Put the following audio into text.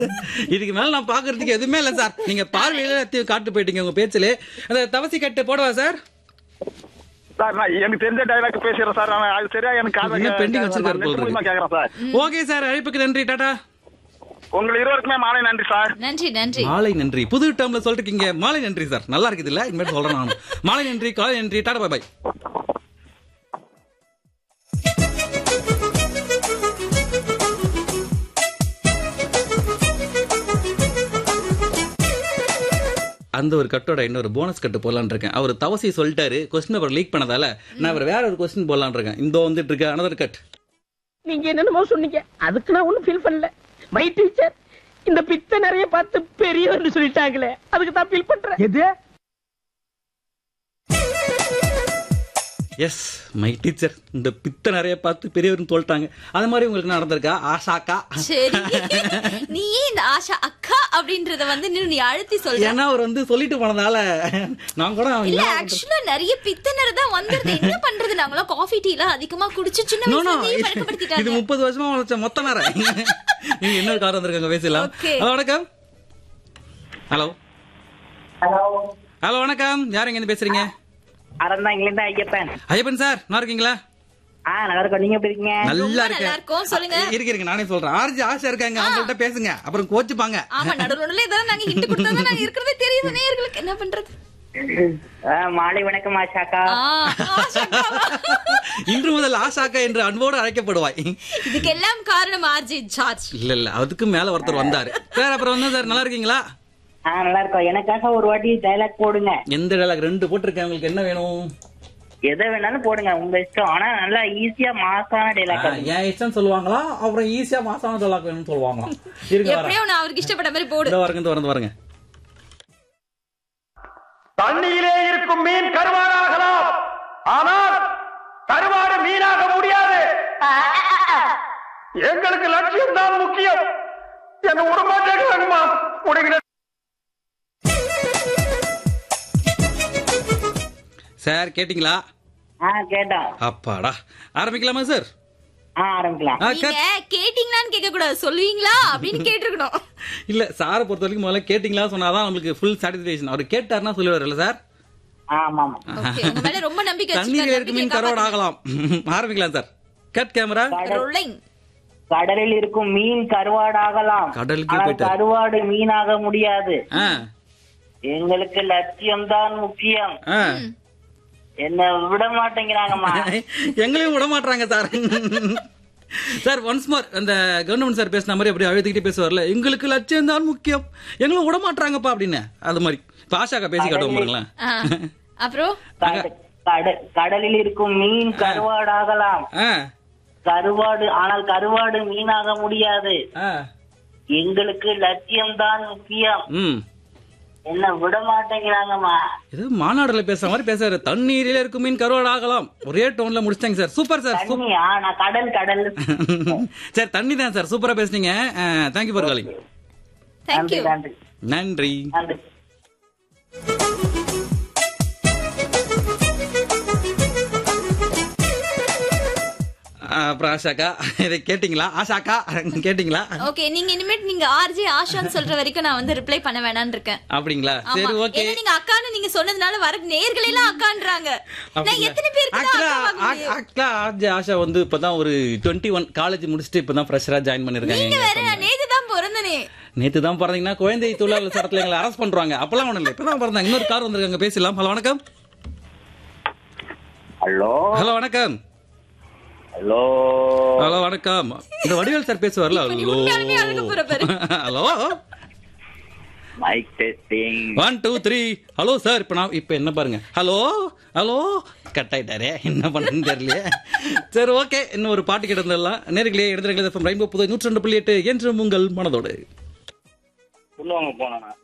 இதுக்கு மேல நான் பாக்குறதுக்கு எதுவுமே இல்ல சார் நீங்க பார்வையில எல்லாத்தையும் காட்டு போயிட்டீங்க உங்க பேச்சுல அந்த தவசி கட்டு போடவா சார் சார் நான் எனக்கு தெரிஞ்ச டைலாக் பேசுறேன் சார் ஆனா அது சரியா எனக்கு காது என்ன pending கேட்கல. வச்சிருக்காரு நான் போல நெட்டு மூலியமா கேக்குறேன் சார் ஓகே சார் அழைப்புக்கு நன்றி டாடா உங்கள் இருவருக்குமே மாலை நன்றி சார் நன்றி நன்றி மாலை நன்றி புது டேர்ம்ல சொல்லிருக்கீங்க மாலை நன்றி சார் நல்லா இருக்குது இல்ல இனிமேல் சொல்றேன் நான் மாலை நன்றி காலை நன்றி டாடா பாய் பாய் அந்த ஒரு கட்டோட இன்னொரு போனஸ் கட்டு போடலான்னு இருக்கேன் அவர் தவசி சொல்லிட்டாரு கொஸ்டின் பேப்பர் லீக் பண்ணதால நான் அவர் வேற ஒரு கொஸ்டின் போடலான்னு இருக்கேன் இந்த வந்துட்டு இருக்க அனதர் கட் நீங்க என்னென்னமோ சொன்னீங்க அதுக்கு நான் ஒண்ணும் ஃபீல் பண்ணல மை டீச்சர் இந்த பித்த நிறைய பார்த்து பெரியவர்னு சொல்லிட்டாங்களே அதுக்கு தான் ஃபீல் பண்றேன் எது எஸ் மை டீச்சர் இந்த பித்த நிறைய பார்த்து பெரியவர்னு சொல்லிட்டாங்க அது மாதிரி உங்களுக்கு நடந்திருக்கா ஆஷாக்கா சரி நீ ஏன் இந்த ஆஷா அக்கா அப்படின்றத வந்து இன்னும் நீ அழுத்தி சொல்ற ஏன்னா அவர் வந்து சொல்லிட்டு போனதால நான் கூட இல்ல என்ன பண்றது? ஆக்சுவலா நிறைய பித்தனர் தான் வந்துருது என்ன பண்றது நாங்களாம் காஃபி டீ எல்லாம் அதிகமா குடிச்சு சின்ன No, வயசுல no. இருந்தே இது பழக்கப்படுத்திட்டாங்க முப்பது வருஷமா வளர்ச்ச மொத்த நேரம் நீங்க இன்னொரு கார் வந்திருக்காங்க பேசலாம் Okay. ஹலோ வணக்கம் ஹலோ ஹலோ வணக்கம் யார் இங்க இருந்து பேசுறீங்க அறந்தான் இங்கிலிருந்து ஐயப்பன் ஐயப்பன் சார் நல்லா இருக்கீங்களா ஆ நல்லா இருக்கோம் நீங்க எப்படி இருக்கீங்க நல்லா ரொம்ப நல்லா இருக்கேன் இருக்கோம், சொல்லுங்க. இருக்கு இருக்கு நானே சொல்றேன் ஆர்ஜி ஆசை இருக்காங்க அவங்கள்ட்ட பேசுங்க அப்புறம் கோச்சுப்பாங்க ஆமா நடுவு நடுவுல ஏதாவது நாங்க ஹிட் கொடுத்தா தான் நாங்க இருக்கிறதே தெரியுது நேயர்களுக்கு என்ன பண்றது ஆ, மாலை வணக்கம் ஆஷாக்கா ஆ, ஆஷா அக்காவா? இன்று முதல் ஆஷாக்கா என்று அன்போடு அழைக்கப்படுவாய் இதுக்கெல்லாம் காரணம் ஆர்ஜி ஜார்ஜ் இல்ல இல்ல அதுக்கு மேல ஒருத்தர் வந்தாரு சார் அப்புறம் வந்து சார் நல்லா இருக்கீங்களா ஆ நல்லா இருக்கோம் எனக்காக ஒரு வாட்டி டைலாக் போடுங்க எந்த டைலாக் ரெண்டு போட்டிருக்கேன் உங்களுக்கு என்ன வேணும் எதை வேணாலும் போடுங்க உங்க இஷ்டம் ஆனா நல்லா ஈஸியா மாசான ஆ, டைலாக் என் இஷ்டம் சொல்லுவாங்களா அப்புறம் ஈஸியா மாசான டைலாக் வேணும்னு சொல்லுவாங்களாம் இருங்க வரேன் எப்படியோ நான் அவருக்கு இஷ்டப்பட்ட மாதிரி போடு இந்த வரங்க இந்த வரங்க வரங்க தண்ணியிலே இருக்கும் மீன் கருவாடாகலாம் ஆனால் கருவாடு மீனாக முடியாது எங்களுக்கு லட்சியம் தான் முக்கியம் என்ன உடம்பாட்டேங்கம்மா உனக்கு சார் கேட்டிங்களா ஆ கேட்டோம் அப்பாடா ஆரம்பிக்கலாமா சார் ஆ ஆரம்பிக்கலாம் ஆ, நீங்க cut. கேட்டீங்களான்னு கேட்க கூடாது சொல்லுவீங்களா அப்படின்னு கேட்டிருக்கணும் இல்ல சாரை பொறுத்த வரைக்கும் முதல்ல கேட்டிங்களா சொன்னாதான் நம்மளுக்கு ஃபுல் சாட்டிஸ்பேக்ஷன் அவர் கேட்டாருன்னா சொல்லுவார்ல சார் ஆமா ஆமா Okay, உங்க மேல ரொம்ப நம்பிக்கை தண்ணீர் இருக்கு மீன் கரோட ஆகலாம் ஆரம்பிக்கலாம் சார் கட் கேமரா ரோலிங் கடலில் இருக்கும் மீன் கருவாடாகலாம் கடலுக்கே ஆனால் போயிட்டாரு. கருவாடு மீனாக முடியாது ஆ எங்களுக்கு லட்சியம் தான் முக்கியம் ஆ என்ன விட மாட்டேங்கிறாங்கம்மா எங்களையும் விட மாட்டாங்க சார் சார் ஒன்ஸ் மோர் அந்த கவர்மெண்ட் சார் பேசின மாதிரி அப்படியே அழுத்திக்கிட்டே பேசுவார்ல எங்களுக்கு லட்சியம் தான் முக்கியம் எங்களை விட மாட்டாங்கப்பா அப்படின்னு அது மாதிரி இப்ப ஆஷாக்கா பேசி காட்டுவோம் பாருங்களேன் அப்புறம் கட- கட- கடலில் இருக்கும் மீன் கருவாடாகலாம் ஆ கருவாடு ஆனால் கருவாடு மீனாக முடியாது ஆ எங்களுக்கு லட்சியம் தான் முக்கியம் ம் என்ன விட மாட்டேங்கிறாங்கம்மா ஏதோ மாநாடுல பேசுற மாதிரி பேசுறாரு தண்ணீரில இருக்கும் மீன் கருவாடு ஆகலாம் ஒரே டோன்ல முடிச்சிட்டாங்க சார் சூப்பர் சார் சூப்பர் தண்ணியா நான் கடல் கடல் சார் தண்ணி தான் சார் சூப்பரா பேசுனீங்க தேங்க்யூ ஃபார் காலிங் தேங்க்யூ நன்றி நன்றி நன்றி ஆ, அப்புறம் ஆஷாக்கா இதை கேட்டிங்களா ஆஷாக்கா கேட்டிங்களா ஓகே நீங்க இனிமேட் நீங்க ஆர்ஜி ஆஷான்னு சொல்ற வரைக்கும் நான் வந்து ரிப்ளை பண்ண வேணாம்னு இருக்கேன் அப்படிங்களா ஆமா. சரி ஓகே ஏன்னா நீங்க அக்கான்னு நீங்க சொன்னதுனால வர நேர்களே எல்லாம் அக்கான்றாங்க நான் எத்தனை பேருக்கு தான் அக்கா வாங்க முடியும்? ஆக்சுவலா ஆர்ஜி ஆஷா வந்து இப்பதான் ஒரு டுவெண்ட்டி ஒன் காலேஜ் முடிச்சுட்டு இப்பதான் ஃப்ரெஷரா ஜாயின் நீங்க பண்ணிருக்காங்க வேற நான் நேத்து தான் பிறந்தனே நேத்து தான் பிறந்தீங்கன்னா குழந்தை தொழிலாளர் சட்டத்துல எங்களை அரெஸ்ட் பண்றாங்க அப்பெல்லாம் ஒண்ணும் இல்லை இப்பதான் பிறந்தாங்க இன்னொரு கார் வந்திருக்காங்க பேசலாம் ஹலோ வணக்கம் ஹலோ ஹலோ வணக்கம் ஹலோ ஹலோ வணக்கம் இந்த வடிவேல் சார் பேசுவார்ல இப்ப நீ ஹலோ உண்மையாலுமே அழுக போற பாரு. Hello mic testing one two three hello sir இப்போ நான் இப்போ என்ன பாருங்க ஹலோ ஹலோ கட் ஆயிட்டாரே என்ன பண்ணுன்னு தெரியலையே சரி ஓகே இன்னும் ஒரு பாட்டு கிட்ட இருந்துடலாம் நேர்களே இடத்துல ரெயின்போ புது நூற்றி ரெண்டு புள்ளி எட்டு என்று உங்கள் மனதோடு சொல்லுவாங்க போனா